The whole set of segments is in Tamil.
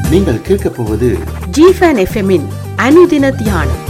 நீங்கள் கேட்கப் போவது ஜிஃபன் எஃப்எம்மின் அனுதின தியானம்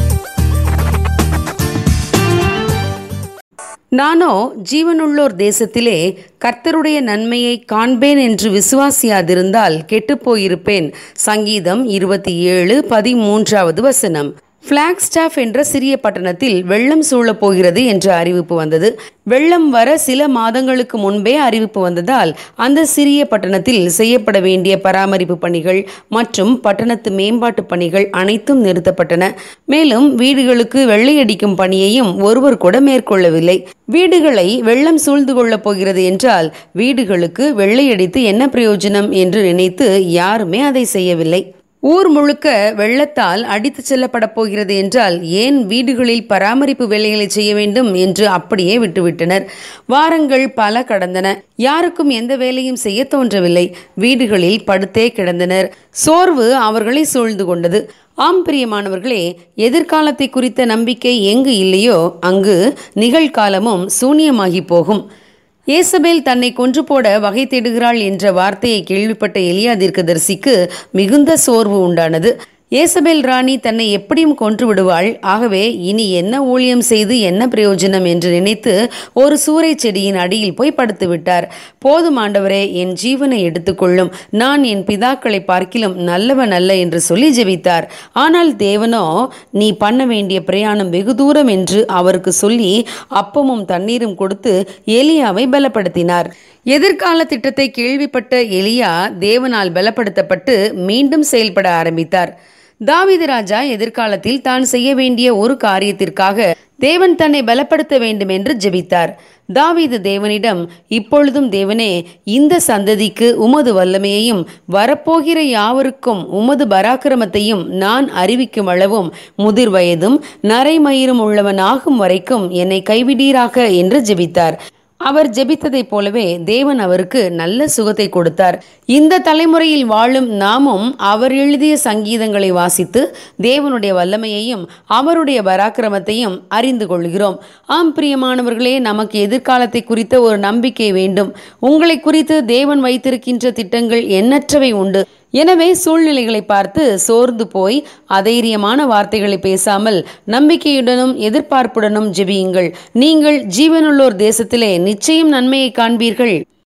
நானோ ஜீவனுள்ளோர் தேசத்திலே கர்த்தருடைய நன்மையை காண்பேன் என்று விசுவாசியாதிருந்தால் கெட்டுப்போயிருப்பேன் சங்கீதம் இருபத்தி ஏழு பதிமூன்றாவது வசனம் பிளாக்ஸ்டாஃப் என்ற சிறிய பட்டணத்தில் வெள்ளம் சூழப் போகிறது என்ற அறிவிப்பு வந்தது வெள்ளம் வர சில மாதங்களுக்கு முன்பே அறிவிப்பு வந்ததால் அந்த சிறிய பட்டணத்தில் செய்யப்பட வேண்டிய பராமரிப்பு பணிகள் மற்றும் பட்டணத்து மேம்பாட்டு பணிகள் அனைத்தும் நிறுத்தப்பட்டன மேலும் வீடுகளுக்கு வெள்ளையடிக்கும் பணியையும் ஒருவர் கூட மேற்கொள்ளவில்லை வீடுகளை வெள்ளம் சூழ்ந்து கொள்ளப் போகிறது என்றால் வீடுகளுக்கு வெள்ளையடித்து என்ன பிரயோஜனம் என்று நினைத்து யாருமே அதை செய்யவில்லை ஊர் முழுக்க வெள்ளத்தால் அடித்துச் செல்லப்படப் போகிறது என்றால் ஏன் வீடுகளில் பராமரிப்பு வேலைகளை செய்ய வேண்டும் என்று அப்படியே விட்டுவிட்டனர் வாரங்கள் பல கடந்தன யாருக்கும் எந்த வேலையும் செய்ய தோன்றவில்லை வீடுகளில் படுத்தே கிடந்தனர் சோர்வு அவர்களை சூழ்ந்து கொண்டது ஆம் பிரியமானவர்களே எதிர்காலத்தை குறித்த நம்பிக்கை எங்கு இல்லையோ அங்கு நிகழ்காலமும் சூனியமாகி போகும் ஏசபேல் தன்னை கொன்று போட வகை தேடுகிறாள் என்ற வார்த்தையை கேள்விப்பட்ட எலியா தீர்க்கதரிசிக்கு மிகுந்த சோர்வு உண்டானது ஏசபேல் ராணி தன்னை எப்படியும் கொன்று விடுவாள் ஆகவே இனி என்ன ஊழியம் செய்து என்ன பிரயோஜனம் என்று நினைத்து ஒரு சூறை செடியின் அடியில் போய் படுத்து விட்டார் போதும் ஆண்டவரே என் ஜீவனை எடுத்துக்கொள்ளும் நான் என் பிதாக்களை பார்க்கிலும் நல்லவன் அல்ல என்று சொல்லி ஜெபித்தார் ஆனால் தேவனோ நீ பண்ண வேண்டிய பிரயாணம் வெகு தூரம் என்று அவருக்கு சொல்லி அப்பமும் தண்ணீரும் கொடுத்து எலியாவை பலப்படுத்தினார் எதிர்கால திட்டத்தை கேள்விப்பட்ட எலியா தேவனால் பலப்படுத்தப்பட்டு மீண்டும் செயல்பட ஆரம்பித்தார் தாவீது ராஜா எதிர்காலத்தில் தான் செய்ய வேண்டிய ஒரு காரியத்திற்காக தேவன் தன்னை பலப்படுத்த வேண்டும் என்று ஜெபித்தார் தாவீது தேவனிடம் இப்பொழுதும் தேவனே இந்த சந்ததிக்கு உமது வல்லமையையும் வரப்போகிற யாவருக்கும் உமது பராக்கிரமத்தையும் நான் அறிவிக்கும் அளவும் முதிர் வயதும் நரைமயிரும் உள்ளவனாகும் வரைக்கும் என்னை கைவிடீராக என்று ஜெபித்தார் அவர் ஜெபித்ததைப் போலவே தேவன் அவருக்கு நல்ல சுகத்தை கொடுத்தார் இந்த தலைமுறையில் வாழும் நாமும் அவர் எழுதிய சங்கீதங்களை வாசித்து தேவனுடைய வல்லமையையும் அவருடைய பராக்கிரமத்தையும் அறிந்து கொள்கிறோம் ஆம் பிரியமானவர்களே நமக்கு எதிர்காலத்தை குறித்த ஒரு நம்பிக்கை வேண்டும் உங்களை குறித்து தேவன் வைத்திருக்கின்ற திட்டங்கள் எண்ணற்றவை உண்டு எனவே சூழ்நிலைகளை பார்த்து சோர்ந்து போய் அதைரியமான வார்த்தைகளை பேசாமல் நம்பிக்கையுடனும் எதிர்பார்ப்புடனும் ஜெபியுங்கள் நீங்கள் ஜீவனுள்ளோர் தேசத்திலே நிச்சயம் நன்மையை காண்பீர்கள்